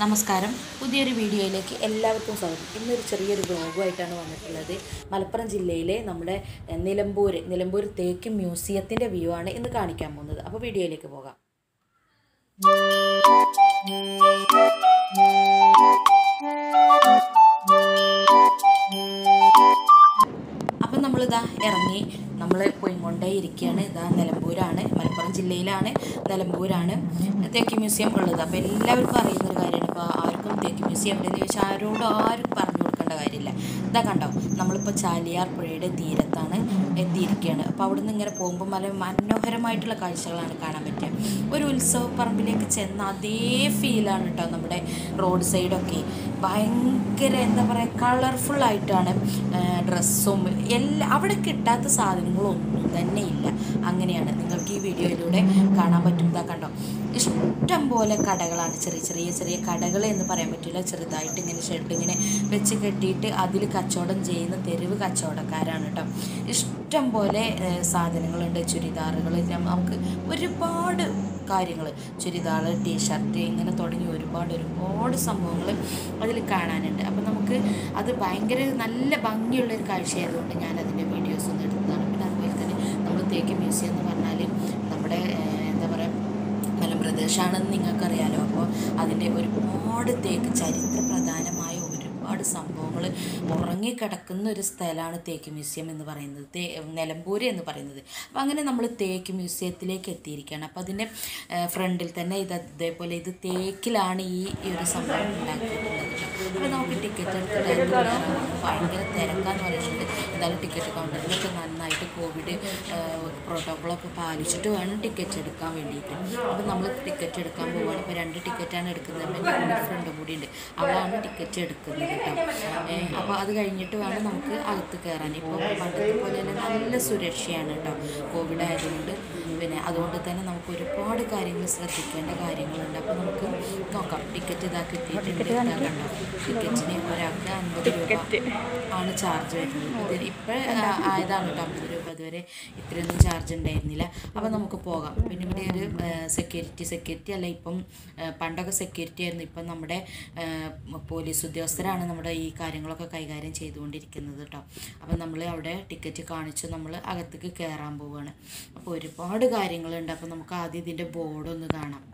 നമസ്കാരം പുതിയൊരു വീഡിയോയിലേക്ക് എല്ലാവർക്കും സ്വാഗതം ഇന്നൊരു ചെറിയൊരു വ്ലോഗുമായിട്ടാണ് വന്നിട്ടുള്ളത് മലപ്പുറം ജില്ലയിലെ നമ്മുടെ എഹ്, നിലമ്പൂർ നിലമ്പൂർ തേക്ക് മ്യൂസിയത്തിൻ്റെ വ്യൂ ആണ് ഇന്ന് കാണിക്കാൻ പോകുന്നത് അപ്പോൾ വീഡിയോയിലേക്ക് പോകാം അപ്പം നമ്മളിതാ ഇറങ്ങി നമ്മൾ പോയിക്കൊണ്ടേ ഇരിക്കുകയാണ് ഇതാ നിലമ്പൂരാണ് മലപ്പുറം ജില്ലയിലാണ് നിലമ്പൂരാണ് തേക്ക് മ്യൂസിയം ഉള്ളത് അപ്പോൾ എല്ലാവർക്കും അറിയുന്നൊരു കാര്യമാണ് ഇപ്പോൾ ആർക്കും തേക്ക് മ്യൂസിയം എവിടെയെന്ന് ചോദിച്ചാൽ ആരോടും ആരും പറഞ്ഞു കൊടുക്കേണ്ട കാര്യമില്ല ഇതാ കണ്ടോ നമ്മളിപ്പോൾ ചാലിയാർ പുഴയുടെ തീരത്താണ് എത്തിയിരിക്കുകയാണ് അപ്പോൾ അവിടെ നിന്ന് ഇങ്ങനെ പോകുമ്പോൾ നല്ല മനോഹരമായിട്ടുള്ള കാഴ്ചകളാണ് കാണാൻ പറ്റുക ഒരു ഉത്സവ പറമ്പിലേക്ക് ചെന്ന അതേ ഫീലാണ് കേട്ടോ നമ്മുടെ റോഡ് സൈഡൊക്കെ ഭയങ്കര എന്താ പറയുക കളർഫുൾ ആയിട്ടാണ് ഡ്രസ്സും എല്ലാ അവിടെ കിട്ടാത്ത സാധനങ്ങളൊന്നും തന്നെ ഇല്ല അങ്ങനെയാണ് നിങ്ങൾക്ക് ഈ വീഡിയോയിലൂടെ കാണാൻ പറ്റും ഇതാ കണ്ടോ ഇഷ്ടം പോലെ കടകളാണ് ചെറിയ ചെറിയ ചെറിയ കടകൾ എന്ന് പറയാൻ പറ്റില്ല ചെറുതായിട്ട് ഇങ്ങനെ ഷെഡ് ഇങ്ങനെ വെച്ച് കെട്ടിയിട്ട് അതിൽ കച്ചവടം ചെയ്യുന്ന തെരുവ് കച്ചവടക്കാരാണ് കേട്ടോ ഇഷ്ടം പോലെ ഏഹ്, സാധനങ്ങളുണ്ട് ചുരിദാറുകൾ നമുക്ക് ഒരുപാട് കാര്യങ്ങൾ ചുരിദാർ ടീഷർട്ട് ഇങ്ങനെ തുടങ്ങി ഒരുപാട് ഒരുപാട് സംഭവങ്ങൾ അതിൽ കാണാനുണ്ട് അപ്പം നമുക്ക് അത് ഭയങ്കര നല്ല ഭംഗിയുള്ളൊരു കാഴ്ചയായതുകൊണ്ട് ഞാൻ അതിൻ്റെ വീഡിയോസ് ഒന്ന് എടുത്തതാണ് പിന്നെ അതുപോലെ തന്നെ നമ്മൾ തേക്ക് മ്യൂസിയം എന്ന് പറഞ്ഞാൽ നമ്മുടെ ഏഹ്, എന്താ പറയുക മലമ്പ്രദേശമാണെന്ന് നിങ്ങൾക്കറിയാലോ അപ്പോൾ അതിൻ്റെ ഒരുപാട് തേക്ക് ചരിത്ര പ്രധാനമായ ഒരുപാട് സംഭവങ്ങൾ ഉറങ്ങിക്കിടക്കുന്ന ഒരു സ്ഥലമാണ് തേക്ക് മ്യൂസിയം എന്ന് പറയുന്നത് തേ നിലമ്പൂര് എന്ന് പറയുന്നത് അപ്പോൾ അങ്ങനെ നമ്മൾ തേക്ക് മ്യൂസിയത്തിലേക്ക് എത്തിയിരിക്കുകയാണ് അപ്പോൾ അതിൻ്റെ ഫ്രണ്ടിൽ തന്നെ ഇത് അതേപോലെ ഇത് തേക്കിലാണ് ഈ ഈ ഒരു സംഭവം ഉണ്ടാക്കിയിട്ടുള്ളത് അപ്പോൾ നമുക്ക് ടിക്കറ്റ് എടുത്തിട്ട് അതിൻ്റെ ഉള്ളിൽ ഇറങ്ങണം. ഭയങ്കര തിരക്കാന്ന് പറയുന്നുണ്ട് എന്തായാലും ടിക്കറ്റ് കൗണ്ടറിലൊക്കെ നന്നായിട്ട് കോവിഡ് പ്രോട്ടോക്കോളൊക്കെ പാലിച്ചിട്ട് വേണം ടിക്കറ്റ് എടുക്കാൻ വേണ്ടിയിട്ട് അപ്പോൾ നമ്മൾ ടിക്കറ്റ് എടുക്കാൻ പോവുകയാണ് ഇപ്പോൾ രണ്ട് ടിക്കറ്റാണ് എടുക്കുന്നത് അപ്പോൾ എൻ്റെ ഫ്രണ്ടും കൂടി ഉണ്ട് അവളാണ് ടിക്കറ്റ് എടുക്കുന്നത് കേട്ടോ അപ്പോൾ അത് കഴിഞ്ഞിട്ട് വേണം നമുക്ക് അകത്ത് കയറാൻ ഇപ്പോൾ പണ്ടത്തെ പോലെ തന്നെ നല്ല സുരക്ഷയാണ് കേട്ടോ കോവിഡ് ആയതുകൊണ്ട് പിന്നെ അതുകൊണ്ട് തന്നെ നമുക്ക് ഒരുപാട് കാര്യങ്ങൾ ശ്രദ്ധിക്കേണ്ട കാര്യങ്ങളുണ്ട് അപ്പോൾ നമുക്ക് നോക്കാം ടിക്കറ്റ് ഇതാ കിട്ടിയിട്ടുണ്ട് ഇതാ കണ്ടോ ടിക്കറ്റിന് ഒരാൾക്ക് അൻപത് രൂപ ആണ് ചാർജ് വരുന്നത് ഇത് ഇപ്പോൾ ആയതാണ് കേട്ടോ അമ്പത് രൂപ അതുവരെ ഇത്രയൊന്നും ചാർജ് ഉണ്ടായിരുന്നില്ല അപ്പോൾ നമുക്ക് പോകാം പിന്നെ ഇവിടെ ഒരു സെക്യൂരിറ്റി സെക്യൂരിറ്റി അല്ല ഇപ്പം ആ, പണ്ടൊക്കെ സെക്യൂരിറ്റി ആയിരുന്നു ഇപ്പം നമ്മുടെ ആ, പോലീസ് ഉദ്യോഗസ്ഥരാണ് നമ്മുടെ ഈ കാര്യങ്ങളൊക്കെ കൈകാര്യം ചെയ്തുകൊണ്ടിരിക്കുന്നത് കേട്ടോ അപ്പോൾ നമ്മൾ അവിടെ ടിക്കറ്റ് കാണിച്ച് നമ്മൾ അകത്തേക്ക് കയറാൻ പോവുകയാണ് അപ്പോൾ ഒരുപാട് കാര്യങ്ങളുണ്ട് അപ്പോൾ നമുക്ക് ആദ്യം ഇതിൻ്റെ ബോർഡൊന്ന് കാണാം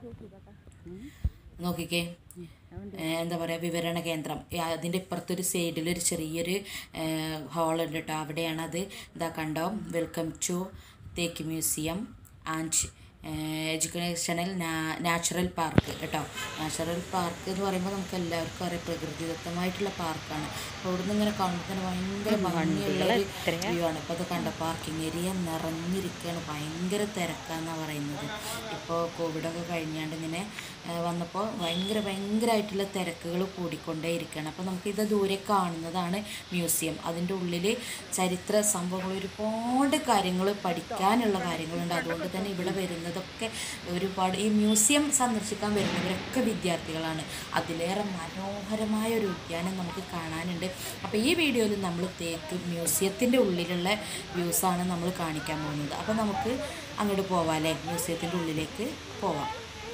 നോക്കിക്കേ ഏഹ് എന്താ പറയുക വിവരണ കേന്ദ്രം ഏഹ് അതിൻ്റെ ഇപ്പുറത്തൊരു സൈഡിൽ ഒരു ചെറിയൊരു ഹാളുണ്ട് കേട്ടോ അവിടെയാണ് അത് ഇതാ കണ്ടോ welcome to teak museum and educational natural park കേട്ടോ നാച്ചുറൽ പാർക്ക് എന്ന് പറയുമ്പോൾ നമുക്ക് എല്ലാവർക്കും അറിയാം പ്രകൃതിദത്തമായിട്ടുള്ള പാർക്കാണ് അപ്പോൾ അവിടെ നിന്ന് ഇങ്ങനെ കാണുമ്പോൾ തന്നെ ഭയങ്കര ഭംഗിയുള്ള ഒരു വ്യൂ ആണ് ഇപ്പോൾ അത് കണ്ടോ പാർക്കിംഗ് ഏരിയ നിറഞ്ഞിരിക്കുകയാണ് ഭയങ്കര തിരക്കാന്നാണ് പറയുന്നത് ഇപ്പോൾ കോവിഡൊക്കെ കഴിഞ്ഞാണ്ട് ഇങ്ങനെ ഏഹ് വന്നപ്പോൾ ഭയങ്കര ഭയങ്കരമായിട്ടുള്ള തിരക്കുകൾ കൂടിക്കൊണ്ടേ ഇരിക്കുകയാണ് അപ്പോൾ നമുക്കിത് ദൂരെ കാണുന്നതാണ് മ്യൂസിയം അതിൻ്റെ ഉള്ളിൽ ചരിത്ര സംഭവങ്ങൾ ഒരുപാട് കാര്യങ്ങൾ പഠിക്കാനുള്ള കാര്യങ്ങളുണ്ട് അതുകൊണ്ട് തന്നെ ഇവിടെ വരുന്നതൊക്കെ ഒരുപാട് ഈ മ്യൂസിയം സന്ദർശിക്കാൻ വരുന്നവരൊക്കെ വിദ്യാർത്ഥികളാണ് അതിലേറെ മനോഹരമായ ഒരു ഉദ്യാനം നമുക്ക് കാണാനുണ്ട് അപ്പോൾ ഈ വീഡിയോയിൽ നമ്മൾ തേക്ക് മ്യൂസിയത്തിൻ്റെ ഉള്ളിലുള്ള വ്യൂസാണ് നമ്മൾ കാണിക്കാൻ പോകുന്നത് അപ്പോൾ നമുക്ക് അങ്ങോട്ട് പോവാം അല്ലേ മ്യൂസിയത്തിൻ്റെ ഉള്ളിലേക്ക് പോവാം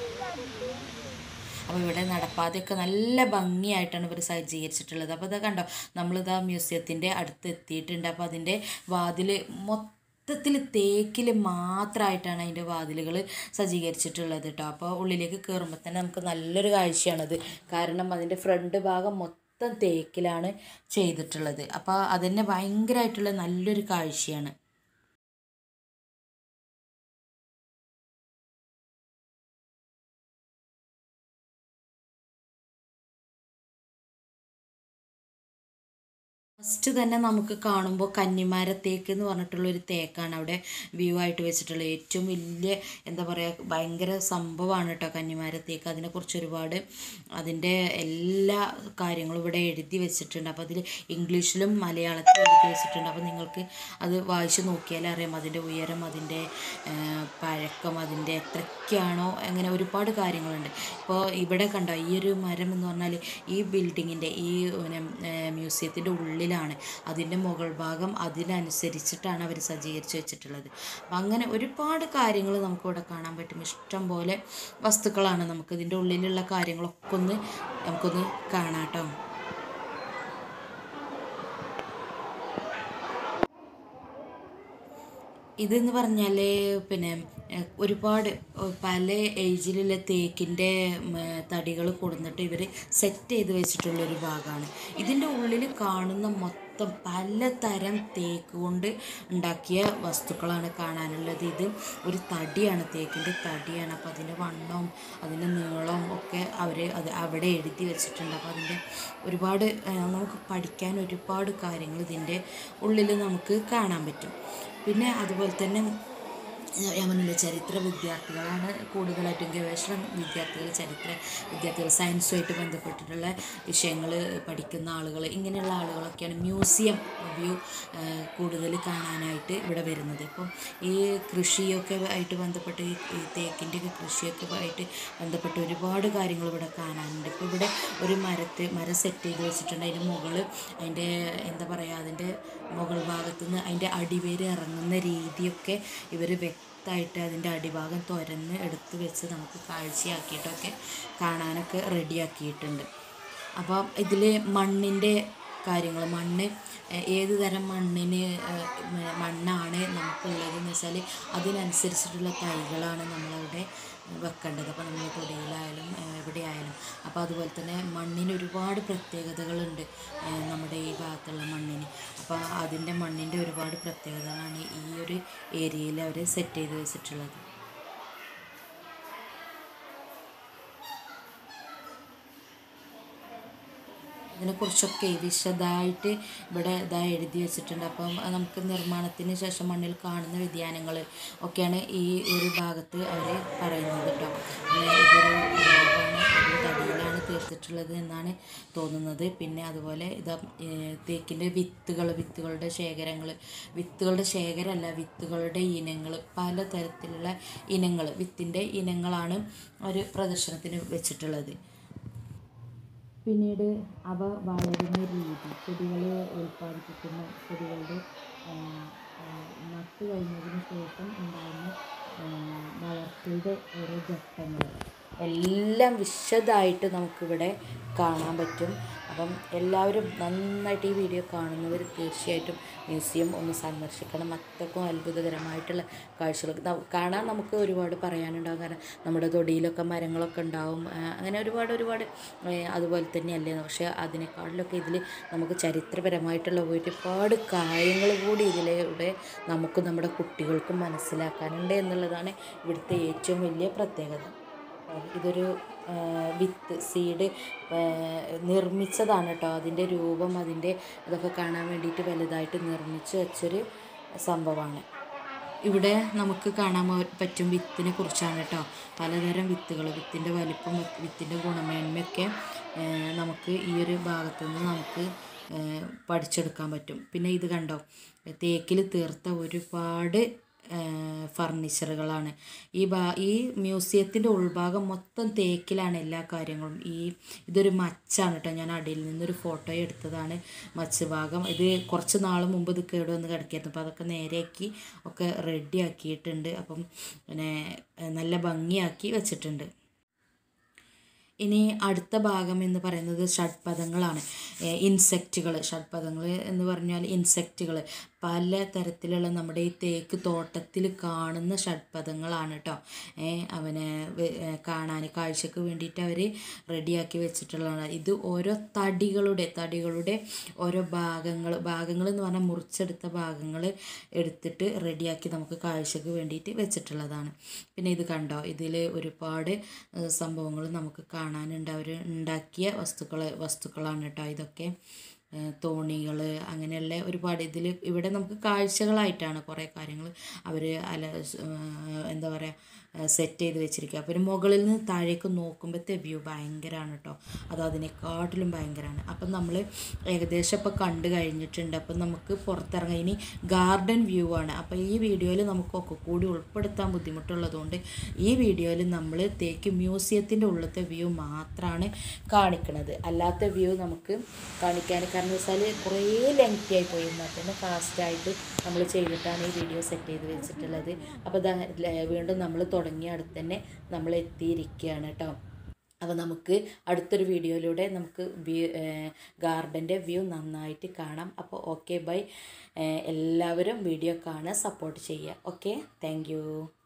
അപ്പോൾ ഇവിടെ നടപ്പാതയൊക്കെ നല്ല ഭംഗിയായിട്ടാണ് ഇവർ സജ്ജീകരിച്ചിട്ടുള്ളത് അപ്പോൾ ഇതാ കണ്ടോ നമ്മളിതാ മ്യൂസിയത്തിൻ്റെ അടുത്ത് എത്തിയിട്ടുണ്ട് അപ്പോൾ അതിൻ്റെ വാതിൽ മൊത്തത്തിൽ തേക്കിൽ മാത്രമായിട്ടാണ് അതിൻ്റെ വാതിലുകൾ സജ്ജീകരിച്ചിട്ടുള്ളത് കേട്ടോ അപ്പോൾ ഉള്ളിലേക്ക് കയറുമ്പോൾ തന്നെ നമുക്ക് നല്ലൊരു കാഴ്ചയാണത് കാരണം അതിൻ്റെ ഫ്രണ്ട് ഭാഗം മൊത്തം തേക്കിലാണ് ചെയ്തിട്ടുള്ളത് അപ്പോൾ അതന്നെ ഭയങ്കരമായിട്ടുള്ള നല്ലൊരു കാഴ്ചയാണ് ഫസ്റ്റ് തന്നെ നമുക്ക് കാണുമ്പോൾ കന്നിമാര തേക്ക് എന്ന് പറഞ്ഞിട്ടുള്ള ഒരു തേക്കാണ് അവിടെ വ്യൂ ആയിട്ട് വെച്ചിട്ടുള്ളത് ഏറ്റവും വലിയ എന്താ പറയുക ഭയങ്കര സംഭവമാണ് കേട്ടോ കന്നിമാര തേക്ക് അതിനെക്കുറിച്ച് ഒരുപാട് അതിൻ്റെ എല്ലാ കാര്യങ്ങളും ഇവിടെ എഴുതി വെച്ചിട്ടുണ്ട് അപ്പോൾ അതിൽ ഇംഗ്ലീഷിലും മലയാളത്തിലും എഴുതി വെച്ചിട്ടുണ്ട് അപ്പോൾ നിങ്ങൾക്ക് അത് വായിച്ച് നോക്കിയാൽ അറിയാം അതിൻ്റെ ഉയരം അതിൻ്റെ ആ, പഴക്കം അതിൻ്റെ എത്രയ്ക്കാണോ അങ്ങനെ ഒരുപാട് കാര്യങ്ങളുണ്ട് ഇപ്പോൾ ഇവിടെ കണ്ടോ ഈ ഒരു മരം എന്ന് പറഞ്ഞാൽ ഈ ബിൽഡിങ്ങിൻ്റെ ഈ പിന്നെ മ്യൂസിയത്തിൻ്റെ ഉള്ളിലാണ് അതിൻ്റെ മുകൾ ഭാഗം അതിനനുസരിച്ചിട്ടാണ് അവർ സജ്ജീകരിച്ച് വെച്ചിട്ടുള്ളത് അപ്പം അങ്ങനെ ഒരുപാട് കാര്യങ്ങൾ നമുക്കിവിടെ കാണാൻ പറ്റും ഇഷ്ടം പോലെ വസ്തുക്കളാണ് നമുക്ക് ഇതിൻ്റെ ഉള്ളിലുള്ള കാര്യങ്ങളൊക്കെ ഒന്ന് നമുക്കൊന്ന് കാണാം കേട്ടോ ഇതെന്ന് പറഞ്ഞാൽ പിന്നെ ഏഹ്, ഒരുപാട് ഏഹ്, പല ഏജിലുള്ള തേക്കിൻ്റെ തടികൾ കൊടുന്നിട്ട് ഇവർ സെറ്റ് ചെയ്ത് വെച്ചിട്ടുള്ളൊരു ഭാഗമാണ് ഇതിൻ്റെ ഉള്ളിൽ കാണുന്ന മൊത്തം പലതരം തേക്ക് കൊണ്ട് ഉണ്ടാക്കിയ വസ്തുക്കളാണ് കാണാനുള്ളത് ഇത് ഒരു തടിയാണ് തേക്കിൻ്റെ തടിയാണ് അപ്പോൾ അതിൻ്റെ വണ്ണവും അതിൻ്റെ നീളവും ഒക്കെ അവർ അത് അവിടെ എഴുതി വെച്ചിട്ടുണ്ട് അപ്പോൾ അതിൻ്റെ ഒരുപാട് ഏഹ്, നമുക്ക് പഠിക്കാൻ ഒരുപാട് കാര്യങ്ങൾ ഇതിൻ്റെ ഉള്ളിൽ നമുക്ക് കാണാൻ പറ്റും പിന്നെ അതുപോലെ തന്നെ ഞാൻ പറഞ്ഞില്ലേ ചരിത്ര വിദ്യാർത്ഥികളാണ് കൂടുതലായിട്ടും ഗവേഷണ വിദ്യാർത്ഥികൾ ചരിത്ര വിദ്യാർത്ഥികൾ സയൻസുമായിട്ട് ബന്ധപ്പെട്ടിട്ടുള്ള വിഷയങ്ങൾ പഠിക്കുന്ന ആളുകൾ ഇങ്ങനെയുള്ള ആളുകളൊക്കെയാണ് മ്യൂസിയം വ്യൂ കൂടുതൽ കാണാനായിട്ട് ഇവിടെ വരുന്നത് ഇപ്പം ഈ കൃഷിയൊക്കെ ആയിട്ട് ബന്ധപ്പെട്ട് ഈ ഈ തേക്കിൻ്റെ ഒക്കെ കൃഷിയൊക്കെ ആയിട്ട് ബന്ധപ്പെട്ട് ഒരുപാട് കാര്യങ്ങൾ ഇവിടെ കാണാനുണ്ട് ഇപ്പോൾ ഇവിടെ ഒരു മരത്തെ മരം സെറ്റ് ചെയ്ത് വെച്ചിട്ടുണ്ട് അതിന് മുകളിൽ അതിൻ്റെ എന്താ പറയുക അതിൻ്റെ മുകൾ ഭാഗത്തു നിന്ന് അതിൻ്റെ അടിവേര് ഇറങ്ങുന്ന രീതിയൊക്കെ ഇവർ വ്യക്തമായിട്ട് അതിൻ്റെ അടിഭാഗം തുരന്ന് എടുത്ത് വെച്ച് നമുക്ക് കാഴ്ചയാക്കിയിട്ടൊക്കെ കാണാനൊക്കെ റെഡിയാക്കിയിട്ടുണ്ട് അപ്പം ഇതിൽ മണ്ണിൻ്റെ കാര്യങ്ങൾ മണ്ണ് ഏഹ്, ഏത് തരം മണ്ണിന് ഏഹ്, മ- മണ്ണാണ് നമുക്കുള്ളതെന്ന് വെച്ചാൽ അതിനനുസരിച്ചിട്ടുള്ള തൈകളാണ് നമ്മളവിടെ വെക്കേണ്ടത് അപ്പോൾ നമ്മൾ തൊടിയിലായാലും ഏഹ്, എവിടെയായാലും അപ്പോൾ അതുപോലെ തന്നെ മണ്ണിന് ഒരുപാട് പ്രത്യേകതകളുണ്ട് ഏഹ്, നമ്മുടെ ഈ ഭാഗത്തുള്ള മണ്ണിന് അപ്പോൾ അതിൻ്റെ മണ്ണിൻ്റെ ഒരുപാട് പ്രത്യേകതകളാണ് ഈ ഒരു ഏരിയയിൽ അവർ സെറ്റ് ചെയ്ത് വെച്ചിട്ടുള്ളത് ഇതിനെക്കുറിച്ചൊക്കെ വിശദമായിട്ട് ഇവിടെ ഇതാ എഴുതി വെച്ചിട്ടുണ്ട് അപ്പം അത് നമുക്ക് നിർമ്മാണത്തിന് ശേഷം മണ്ണിൽ കാണുന്ന വ്യതിയാനങ്ങൾ ഒക്കെയാണ് ഈ ഒരു ഭാഗത്ത് അവർ പറയുന്നത് കേട്ടോ പിന്നെ ഇതൊരു ലോകമാണ് അത് തടിയിലാണ് തീർത്തിട്ടുള്ളത് എന്നാണ് തോന്നുന്നത് പിന്നെ അതുപോലെ ഇതാ ഏഹ്, തേക്കിൻ്റെ വിത്തുകൾ വിത്തുകളുടെ ശേഖരങ്ങൾ വിത്തുകളുടെ ശേഖരമല്ല വിത്തുകളുടെ ഇനങ്ങൾ പലതരത്തിലുള്ള ഇനങ്ങൾ വിത്തിൻ്റെ ഇനങ്ങളാണ് ഒരു പ്രദർശനത്തിന് വെച്ചിട്ടുള്ളത് പിന്നീട് അവ വളരുന്ന രീതി ചെടികൾ ഉൽപ്പാദിപ്പിക്കുന്ന ചെടികളുടെ ആ, ആ, നട്ട് കഴിഞ്ഞതിന് ശേഷം ഉണ്ടാകുന്ന ആ, വളർച്ചയുടെ ഓരോ ഘട്ടങ്ങൾ എല്ലാം വിശദമായിട്ട് നമുക്കിവിടെ കാണാൻ പറ്റും അപ്പം എല്ലാവരും നന്നായിട്ട് ഈ വീഡിയോ കാണുന്നവർ തീർച്ചയായിട്ടും മ്യൂസിയം ഒന്ന് സന്ദർശിക്കണം അത്രക്കും അത്ഭുതകരമായിട്ടുള്ള കാഴ്ചകൾ ന- കാണാൻ നമുക്ക് ഒരുപാട് പറയാനുണ്ടാകും കാരണം നമ്മുടെ തൊടിയിലൊക്കെ മരങ്ങളൊക്കെ ഉണ്ടാവും ആ, അങ്ങനെ ഒരുപാട് ഒരുപാട് ഏ, അതുപോലെ തന്നെയല്ലേ പക്ഷേ അതിനേക്കാളിലൊക്കെ ഇതിൽ നമുക്ക് ചരിത്രപരമായിട്ടുള്ള ഒരുപാട് കാര്യങ്ങൾ കൂടി ഇതിലൂടെ നമുക്ക് നമ്മുടെ കുട്ടികൾക്കും മനസ്സിലാക്കാനുണ്ട് എന്നുള്ളതാണ് ഇവിടുത്തെ ഏറ്റവും വലിയ പ്രത്യേകത ആ, ഇതൊരു ആ, വിത്ത് സീഡ് നിർമ്മിച്ചതാണ് കേട്ടോ അതിൻ്റെ രൂപം അതിൻ്റെ ഇതൊക്കെ കാണാൻ വേണ്ടിയിട്ട് വലുതായിട്ട് നിർമ്മിച്ച് വെച്ചൊരു സംഭവമാണ് ഇവിടെ നമുക്ക് കാണാൻ പ- പറ്റും വിത്തിനെ കുറിച്ചാണ് കേട്ടോ പലതരം വിത്തുകൾ വിത്തിൻ്റെ വലിപ്പം വി- വിത്തിൻ്റെ ഗുണമേന്മയൊക്കെ ആ, നമുക്ക് ഈ ഒരു ഭാഗത്തു നിന്ന് നമുക്ക് ആ, പഠിച്ചെടുക്കാൻ പറ്റും പിന്നെ ഇത് കണ്ടോ തേക്കിൽ തീർത്ത ഒരുപാട് ഫർണിച്ചറുകളാണ് ഈ ഭാ ഈ മ്യൂസിയത്തിൻ്റെ ഉൾഭാഗം മൊത്തം തേക്കിലാണ് എല്ലാ കാര്യങ്ങളും ഈ ഇതൊരു മച്ചാണ് കേട്ടോ ഞാൻ അടിയിൽ നിന്നൊരു ഫോട്ടോ എടുത്തതാണ് മച്ച് ഭാഗം ഇത് കുറച്ച് നാൾ മുമ്പ് ഇത് കേടുവന്ന് കിടക്കായിരുന്നു അപ്പോൾ അതൊക്കെ നേരെയാക്കി ഒക്കെ റെഡി ആക്കിയിട്ടുണ്ട് അപ്പം പിന്നെ ഏഹ്, നല്ല ഭംഗിയാക്കി വെച്ചിട്ടുണ്ട് ഇനി അടുത്ത ഭാഗം എന്ന് പറയുന്നത് ഷഡ്പദങ്ങളാണ് ഇൻസെക്റ്റുകൾ ഷഡ്പദങ്ങൾ എന്ന് പറഞ്ഞാൽ ഇൻസെക്റ്റുകൾ പല തരത്തിലുള്ള നമ്മുടെ ഈ തേക്ക് തോട്ടത്തിൽ കാണുന്ന ഷഡ്പദങ്ങളാണ് കേട്ടോ അവനെ വെ- ഏ, കാണാൻ കാഴ്ചക്ക് വേണ്ടിയിട്ട് അവർ റെഡിയാക്കി വെച്ചിട്ടുള്ളതാണ് ഇത് ഓരോ തടികളുടെ തടികളുടെ ഓരോ ഭാഗങ്ങൾ ഭാഗങ്ങൾ എന്ന് പറഞ്ഞാൽ മുറിച്ചെടുത്ത ഭാഗങ്ങൾ എടുത്തിട്ട് റെഡിയാക്കി നമുക്ക് കാഴ്ചക്ക് വേണ്ടിയിട്ട് വെച്ചിട്ടുള്ളതാണ് പിന്നെ ഇത് കണ്ടോ ഇതിൽ ഒരുപാട് സംഭവങ്ങൾ നമുക്ക് കാണാനുണ്ട് അവർ ഉണ്ടാക്കിയ വസ്തുക്കൾ വസ്തുക്കളാണ് കേട്ടോ ഇതൊക്കെ തോണികൾ അങ്ങനെയുള്ള ഒരുപാട് ഇതിൽ ഇവിടെ നമുക്ക് കാഴ്ചകളായിട്ടാണ് കുറേ കാര്യങ്ങൾ അവർ അല ഏഹ് എന്താ പറയുക സെറ്റ് ചെയ്ത് വെച്ചിരിക്കുക അപ്പോൾ ഒരു മുകളിൽ നിന്ന് താഴേക്ക് നോക്കുമ്പോഴത്തെ വ്യൂ ഭയങ്കരമാണ് കേട്ടോ അത് അതിനെക്കാട്ടിലും ഭയങ്കരമാണ് അപ്പം നമ്മൾ ഏകദേശം ഇപ്പോൾ കണ്ടു കഴിഞ്ഞിട്ടുണ്ട് അപ്പം നമുക്ക് പുറത്തിറങ്ങാം ഇനി ഗാർഡൻ വ്യൂ ആണ് അപ്പോൾ ഈ വീഡിയോയിൽ നമുക്കൊക്കെ കൂടി ഉൾപ്പെടുത്താൻ ബുദ്ധിമുട്ടുള്ളതുകൊണ്ട് ഈ വീഡിയോയിൽ നമ്മൾ തേക്ക് മ്യൂസിയത്തിൻ്റെ ഉള്ളത്തെ വ്യൂ മാത്രമാണ് കാണിക്കുന്നത് അല്ലാത്ത വ്യൂ നമുക്ക് കാണിക്കാൻ കാരണം വെച്ചാൽ കുറേ ലെങ്തി ആയി പോയി എന്നാൽ തന്നെ ഫാസ്റ്റായിട്ട് നമ്മൾ ചെയ്തിട്ടാണ് ഈ വീഡിയോ സെറ്റ് ചെയ്ത് വെച്ചിട്ടുള്ളത് അപ്പോൾ ദാ ല- വീണ്ടും നമ്മൾ തുടങ്ങിയ അടുത്ത് തന്നെ നമ്മൾ എത്തിയിരിക്കുകയാണ് കേട്ടോ അപ്പോൾ നമുക്ക് അടുത്തൊരു വീഡിയോയിലൂടെ നമുക്ക് വ്യൂ ഗാർഡൻ്റെ വ്യൂ നന്നായിട്ട് കാണാം അപ്പോൾ ഓക്കെ ബൈ എല്ലാവരും വീഡിയോ കാണുക സപ്പോർട്ട് ചെയ്യുക ഓക്കെ താങ്ക്